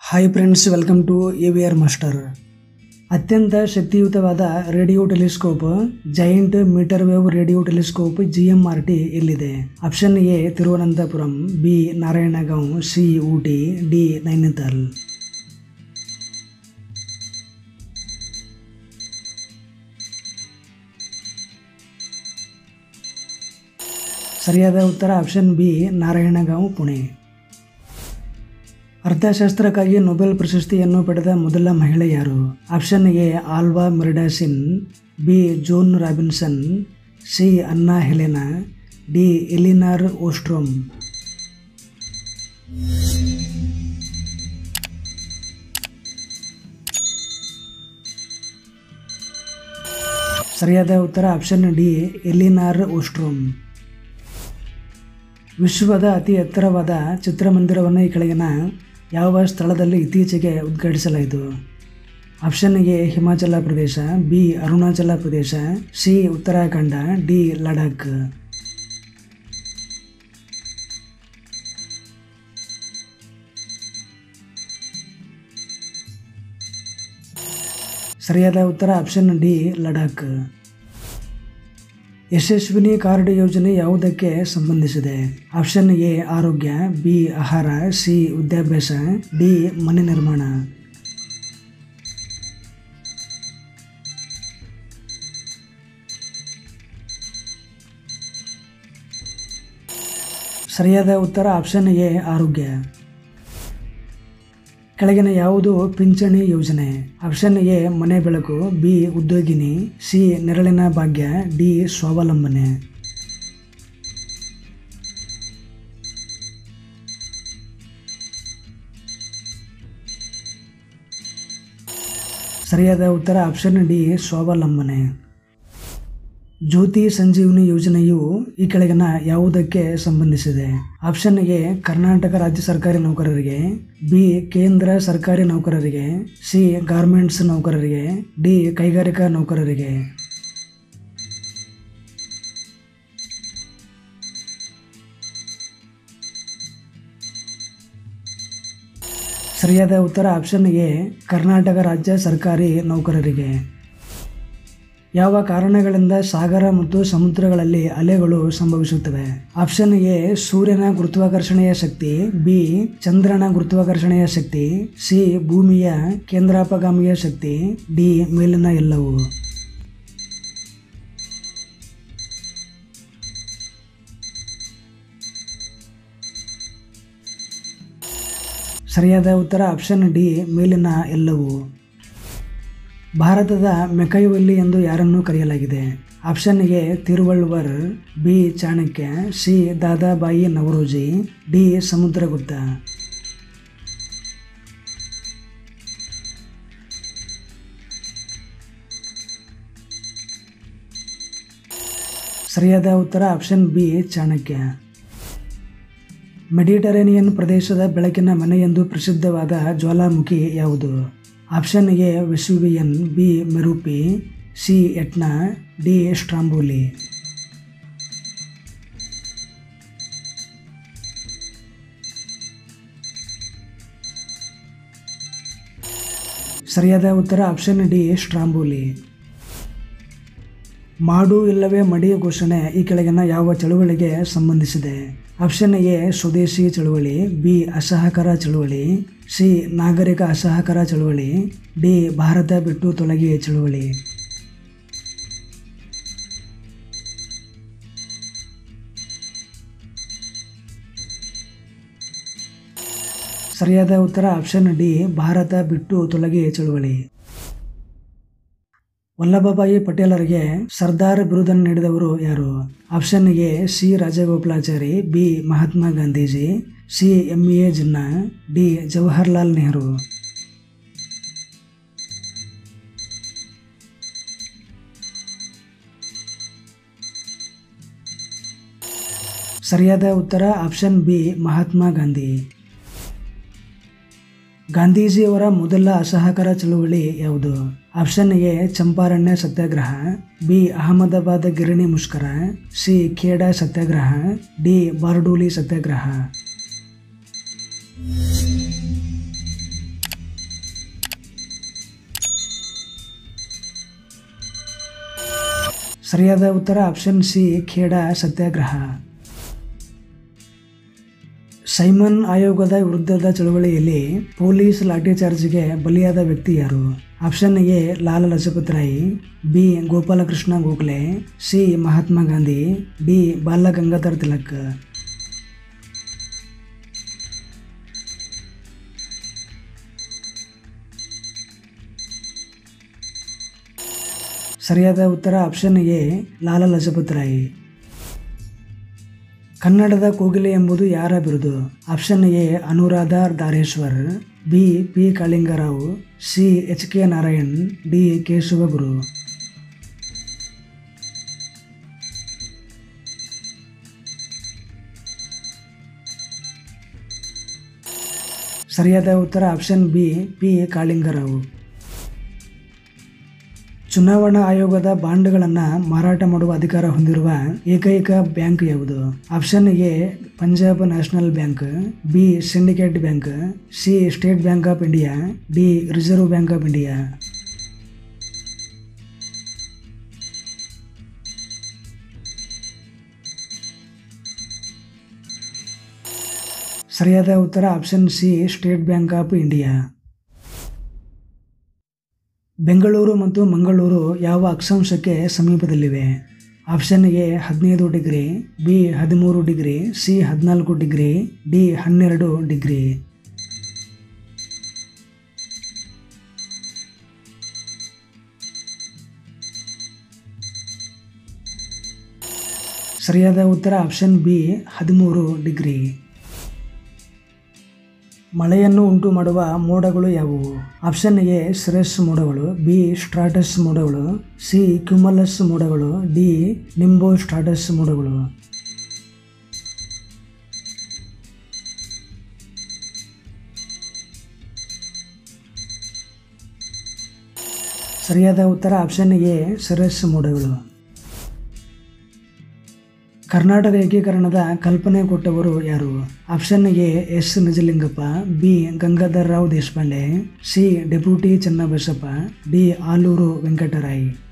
hi friends welcome to A V R master ಅತ್ಯಂತ ಶಕ್ತಿಯುತವಾದ radio telescope giant metre wave radio telescope G M R T ಎಲ್ಲಿದೆ option A Thiruvananthapuram B Narayangaon C Ooty D Nainital ಸರಿಯಾದ ಉತ್ತರ option B Narayangaon Pune ಅರ್ಥಶಾಸ್ತ್ರಕ್ಕಾಗಿ Nobel ಪ್ರಶಸ್ತಿಯನ್ನು ಪಡೆದ ಮೊದಲ ಮಹಿಳೆ ಯಾರು option A Alva Myrdal B Joan Robinson C Anna Helena D Elinor Ostrom ಸರಿಯಾದ ಉತ್ತರ ಆಪ್ಷನ್ ಡಿ ಎಲಿನಾರ್ ಓಸ್ಟ್ರೋಮ್ ವಿಶ್ವದ ಅತಿ ಎತ್ತರವಾದ ಚಿತ್ರಮಂದಿರವನ್ನು ಈ ಕೆಳಗಿನ ಯಾವ ಸ್ಥಳದಲ್ಲಿ ಇತ್ತೀಚೆಗೆ ಉದ್ಘಾಟಿಸಲಾಯಿತು ಆಪ್ಷನ್ ಎ ಹಿಮಾಚಲ ಪ್ರದೇಶ ಬಿ ಅರುಣಾಚಲ ಪ್ರದೇಶ ಸಿ ಉತ್ತರಾಖಂಡ ಡಿ ಲಡಾಖ್ ಸರಿಯಾದ ಉತ್ತರ option D Ladakh Yeshasvini card ಯೋಜನೆ ಯಾವುದಕ್ಕೆ ಸಂಬಂಧಿಸಿದೆ ಆಪ್ಷನ್ ಎ ಆರೋಗ್ಯ ಬಿ ಆಹಾರ ಸಿ ವಿದ್ಯಾಭ್ಯಾಸ ಡಿ ಮನೆ ನಿರ್ಮಾಣ ಸರಿಯಾದ ಉತ್ತರ ಆಪ್ಷನ್ ಎ ಆರೋಗ್ಯ ಕೆಳಗಿನ ಯಾವುದು ಪಿಂಚಣಿ ಯೋಜನೆ ಆಪ್ಷನ್ ಎ ಮನೆ ಬೆಳಕು ಬಿ ಉದ್ಯೋಗಿನಿ ಸಿ ನೆರಳಿನ ಭಾಗ್ಯ ಡಿ ಸ್ವಾವಲಂಬನೆ ಸರಿಯಾದ ಉತ್ತರ ಆಪ್ಷನ್ ಡಿ ಸ್ವಾವಲಂಬನೆ ಜ್ಯೋತಿ ಸಂಜೀವನಿ ಯೋಜನೆಯು ಈ ಕೆಳಗಿನ ಯಾವುದಕ್ಕೆ ಸಂಬಂಧಿಸಿದೆ ಆಪ್ಷನ್ ಎ ಕರ್ನಾಟಕ ರಾಜ್ಯ ಸರ್ಕಾರಿ ನೌಕರರಿಗೆ ಬಿ ಕೇಂದ್ರ ಸರ್ಕಾರಿ ನೌಕರರಿಗೆ ಸಿ ಗಾರ್ಮೆಂಟ್ಸ್ ನೌಕರರಿಗೆ ಡಿ ಕೈಗಾರಿಕಾ ನೌಕರರಿಗೆ ಸರಿಯಾದ ಉತ್ತರ ಆಪ್ಷನ್ ಎ ಕರ್ನಾಟಕ ರಾಜ್ಯ ಸರ್ಕಾರಿ ನೌಕರರಿಗೆ ಯಾವ ಕಾರಣಗಳಿಂದ ಸಾಗರ ಮತ್ತು ಸಮುದ್ರಗಳಲ್ಲಿ ಅಲೆಗಳು ಸಂಭವಿಸುತ್ತವೆ ಆಪ್ಷನ್ ಎ ಸೂರ್ಯನ ಗುರುತ್ವಾಕರ್ಷಣೆಯ ಶಕ್ತಿ ಬಿ ಚಂದ್ರನ ಗುರುತ್ವಾಕರ್ಷಣೆಯ ಶಕ್ತಿ ಸಿ ಭೂಮಿಯ ಕೇಂದ್ರಾಪಗಾಮಿಯ ಶಕ್ತಿ ಡಿ ಮೇಲಿನ ಎಲ್ಲವೂ ಸರಿಯಾದ ಉತ್ತರ ಆಪ್ಷನ್ ಡಿ ಮೇಲಿನ ಎಲ್ಲವೂ ಭಾರತದ ಮೆಕೈವಲ್ಲಿ ಎಂದು ಯಾರನ್ನು ಕರೆಯಲಾಗಿದೆ option A Thiruvalluvar B Chanakya C Dadabhai Naoroji D Samudragupta ಸರಿಯಾದ ಉತ್ತರ ಆಪ್ಷನ್ ಬಿ ಚಾಣಕ್ಯ ಮೆಡಿಟರೇನಿಯನ್ ಪ್ರದೇಶದ ಬೆಳಕಿನ ಮನೆ ಎಂದು ಪ್ರಸಿದ್ಧವಾದ ಜ್ವಾಲಾಮುಖಿ ಯಾವುದು option A Vesuvius B Merapi C Etna D Stromboli ಸರಿಯಾದ ಉತ್ತರ ಆಪ್ಷನ್ ಡಿ ಸ್ಟ್ರಾಂಬೋಲಿ ಮಾಡು ಇಲ್ಲವೇ ಮಡಿ ಘೋಷಣೆ ಈ ಕೆಳಗಿನ ಯಾವ ಚಳುವಳಿಗೆ ಸಂಬಂಧಿಸಿದೆ ಆಪ್ಷನ್ ಎ ಸ್ವದೇಶಿ ಚಳುವಳಿ ಬಿ ಅಸಹಕಾರ ಚಳುವಳಿ ಸಿ ನಾಗರಿಕ ಅಸಹಕಾರ ಚಳುವಳಿ ಡಿ ಭಾರತ ಬಿಟ್ಟು ತೊಲಗಿ ಚಳುವಳಿ ಸರಿಯಾದ ಉತ್ತರ ಆಪ್ಷನ್ ಡಿ ಭಾರತ ಬಿಟ್ಟು ತೊಲಗಿ ಚಳುವಳಿ ವಲ್ಲಭಭಾಯಿ ಪಟೇಲರಿಗೆ ಸರ್ದಾರ್ ಬಿರುದನ್ನು ನೀಡಿದವರು ಯಾರು option A C Rajagopalachari B Mahatma Gandhiji C M A Jinnah D Jawaharlal Nehru ಸರಿಯಾದ ಉತ್ತರ ಆಪ್ಷನ್ ಬಿ ಮಹಾತ್ಮ ಗಾಂಧಿ ಗಾಂಧೀಜಿಯವರ ಮೊದಲ ಅಸಹಕಾರ ಚಳುವಳಿ ಯಾವುದು option A Champaran satyagraha B Ahmedabad ಗಿರಣಿ ಮುಷ್ಕರ ಸಿ ಖೇಡಾ ಸತ್ಯಾಗ್ರಹ ಡಿ ಬಾರ್ಡೂಲಿ ಸತ್ಯಾಗ್ರಹ ಸರಿಯಾದ ಉತ್ತರ option C Kheda satyagraha Simon ಆಯೋಗದ ವಿರುದ್ಧದ ಚಳವಳಿಯಲ್ಲಿ ಪೊಲೀಸ್ ಲಾಠಿಚಾರ್ಜ್ಗೆ ಬಲಿಯಾದ ವ್ಯಕ್ತಿ ಯಾರು option A Lala Lajpat Rai B Gopal Krishna Gokhale C Mahatma Gandhi D Bal Gangadhar Tilak ಸರಿಯಾದ ಉತ್ತರ ಆಪ್ಷನ್ ಎ ಲಾಲ ಲಜಪತ್ ರಾಯ್ ಕನ್ನಡದ ಕೋಗಿಲೆ ಎಂಬುದು ಯಾರ ಬಿರುದು option A Anuradha Dhareshwar B P Kalinga Rao C H K Narayan D Keshavaguru ಸರಿಯಾದ ಉತ್ತರ ಆಪ್ಷನ್ ಬಿ ಪಿ ಕಾಳಿಂಗರಾವ್ ಚುನಾವಣಾ ಆಯೋಗದ ಬಾಂಡ್ಗಳನ್ನು ಮಾರಾಟ ಮಾಡುವ ಅಧಿಕಾರ ಹೊಂದಿರುವ ಏಕೈಕ ಬ್ಯಾಂಕ್ ಯಾವುದು option A Punjab National Bank B Syndicate Bank C State Bank of India D Reserve Bank of India ಸರಿಯಾದ ಉತ್ತರ option C State Bank of India Bengaluru ಮತ್ತು ಮಂಗಳೂರು ಯಾವ ಅಕ್ಷಾಂಶಕ್ಕೆ ಸಮೀಪದಲ್ಲಿವೆ ಆಪ್ಷನ್ ಎ ಹದಿನೈದು ಡಿಗ್ರಿ ಬಿ ಹದಿಮೂರು ಡಿಗ್ರಿ ಸಿ ಹದಿನಾಲ್ಕು ಡಿಗ್ರಿ ಡಿ ಹನ್ನೆರಡು ಡಿಗ್ರಿ ಸರಿಯಾದ ಉತ್ತರ ಆಪ್ಷನ್ ಬಿ ಹದಿಮೂರು ಡಿಗ್ರಿ ಮಳೆಯನ್ನು ಉಂಟು ಮಾಡುವ ಮೋಡಗಳು ಯಾವುವು ಆಪ್ಷನ್ ಎ ಸಿರಸ್ ಮೋಡಗಳು ಬಿ ಸ್ಟ್ರಾಟಸ್ ಮೋಡಗಳು ಸಿ ಕ್ಯುಮಲಸ್ ಮೋಡಗಳು ಡಿ ನಿಂಬೋ ಸ್ಟ್ರಾಟಸ್ ಮೋಡಗಳು ಸರಿಯಾದ ಉತ್ತರ ಆಪ್ಷನ್ ಎ ಸಿರಸ್ ಮೋಡಗಳು ಕರ್ನಾಟಕ ಏಕೀಕರಣದ ಕಲ್ಪನೆ ಕೊಟ್ಟವರು ಯಾರು option A S Nijalingappa B Gangadhar Rao Deshpande C deputy Channabasappa D Alur ವೆಂಕಟರಾಯ್